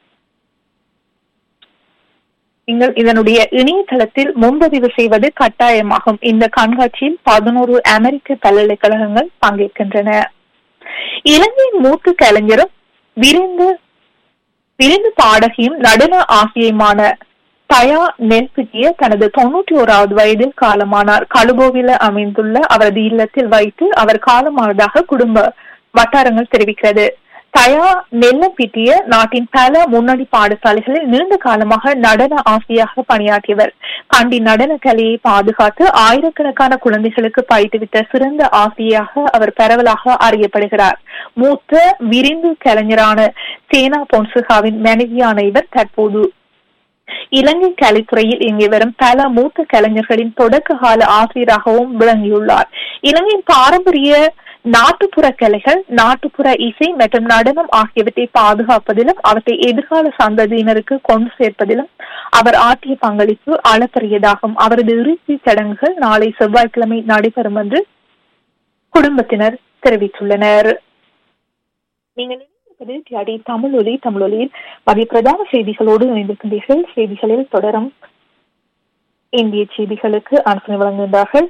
நீங்கள் இதனுடைய இணையதளத்தில் முன்பதிவு செய்வது கட்டாயமாகும் இந்த கண்காட்சியில் பதினோரு அமெரிக்க பல்கலைக்கழகங்கள் பங்கேற்கின்றன இலங்கையின் மூத்த கலைஞரும் விரைந்து விரைந்து பாடகியும் நடன ஆசிரியமான தயா நெல்பிட்டிய தனது தொன்னூற்றி ஓராவது வயதில் காலமானார் கழுகோவில அமைந்துள்ள அவரது இல்லத்தில் வைத்து அவர் காலமானதாக குடும்ப வட்டாரங்கள் தெரிவிக்கிறது தயா நெல்லப்பிட்டிய நாட்டின் பல முன்னணி பாடசாலைகளில் நீண்ட காலமாக நடன ஆசிரியாக பணியாற்றியவர் கண்டி நடன கலையை பாதுகாத்து ஆயிரக்கணக்கான குழந்தைகளுக்கு பயிற்றுவித்த சிறந்த ஆசிரியாக அவர் பரவலாக அறியப்படுகிறார் மூத்த விரிந்து கலைஞரான சேனா பொன்சுகாவின் மனைவியான இவர் தற்போது இலங்கை கலைத்துறையில் இங்கே வரும் பல மூத்த கலைஞர்களின் தொடக்க கால ஆசிரியராகவும் விளங்கியுள்ளார் இலங்கையின் பாரம்பரிய நாட்டுப்புற கலைகள் நாட்டுப்புற இசை மற்றும் நடனம் ஆகியவற்றை பாதுகாப்பதிலும் அவற்றை எதிர்கால சந்ததியினருக்கு கொண்டு சேர்ப்பதிலும் அவர் ஆற்றிய பங்களிப்பு அளப்பரியதாகும் அவரது இறுதி சடங்குகள் நாளை செவ்வாய்க்கிழமை நடைபெறும் என்று குடும்பத்தினர் தெரிவித்துள்ளனர் நீங்கள் இணைந்திருப்பது டிஆடி தமிழொலி தமிழொலியில் மதிய பிரதான செய்திகளோடு இணைந்திருக்கின்றீர்கள் செய்திகளில் தொடரும் இந்திய செய்திகளுக்கு அனுப்பி வழங்குகின்றார்கள்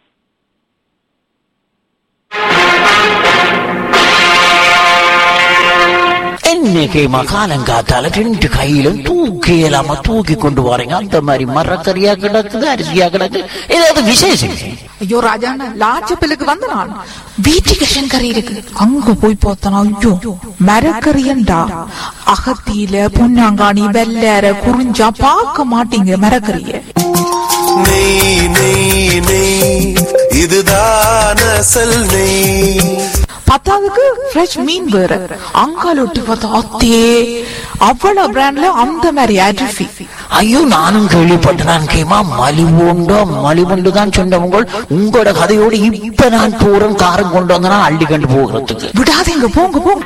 இன்னைக்கு மகாலங்காத்தால ரெண்டு கையிலும் தூக்கி இல்லாம தூக்கி கொண்டு வரீங்க அந்த மாதிரி மரக்கறியா கிடக்குது அரிசியா கிடக்கு ஏதாவது விசேஷம் ஐயோ ராஜாண்ணா லாச்சப்பிலுக்கு வந்த நான் வீட்டுக்கு கறி இருக்கு அங்க போய் பார்த்தனா ஐயோ மரக்கறியண்டா அகத்தியில பொன்னாங்காணி வெள்ளற குறிஞ்சா பார்க்க மாட்டீங்க மரக்கறிய நெய் நெய் நெய் இதுதான் அசல் நெய் பத்தாவதுக்கு ஃப்ரெஷ் மீன் வேற அங்காலொட்டி பார்த்தா அத்தே அவ்வளவு பிராண்ட்ல அந்த மாதிரி அரிசி ஐயோ நானும் கேள்விப்பட்டேன் கேமா மலிவுண்டோ மலிவுண்டு தான் சொன்னவங்க உங்களோட கதையோடு இப்ப நான் தூரம் காரம் கொண்டு வந்தனா அள்ளி கண்டு போகிறதுக்கு விடாதீங்க போங்க போங்க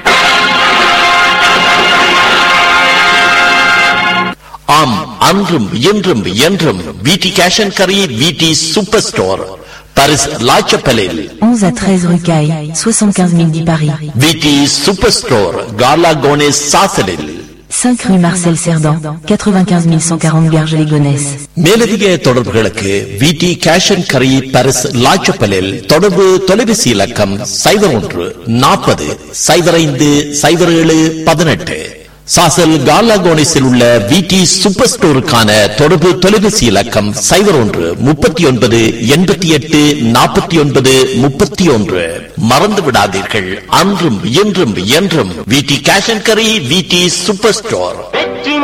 ஆம் அன்றும் இன்றும் என்றும் விடி கேஷ் அண்ட் கரி விடி சூப்பர் ஸ்டோர் பாரிஸ் லாச்சப்பலில் 11 à 13 rue Caille, 75 010 Paris. VD super store காலா கோனேஸ் சாசலில் 5 rue Marcel Cerdan, 95 140 Garges-les-Gonesse. மேலதிக தொடர்புகளுக்கு விடி கேஷ் அண்ட் கரி பாரிஸ் லாச்சப்பலில் தொடர்பு தொலைபேசி இலக்கம் சைபர் ஒன்று நாற்பது சைபர் ஐந்து சைபர் ஏழு பதினெட்டு சாசல் காலாகோனிஸில் உள்ள விடி சூப்பர் ஸ்டோருக்கான தொடர்பு தொலைபேசி இலக்கம் சைபர் ஒன்று முப்பத்தி ஒன்பது எண்பத்தி எட்டு நாற்பத்தி ஒன்பது முப்பத்தி ஒன்று மறந்து விடாதீர்கள் அன்றும் இன்றும் என்றும் விடி கேஷ் அண்ட் கரி விடி சூப்பர் ஸ்டோர்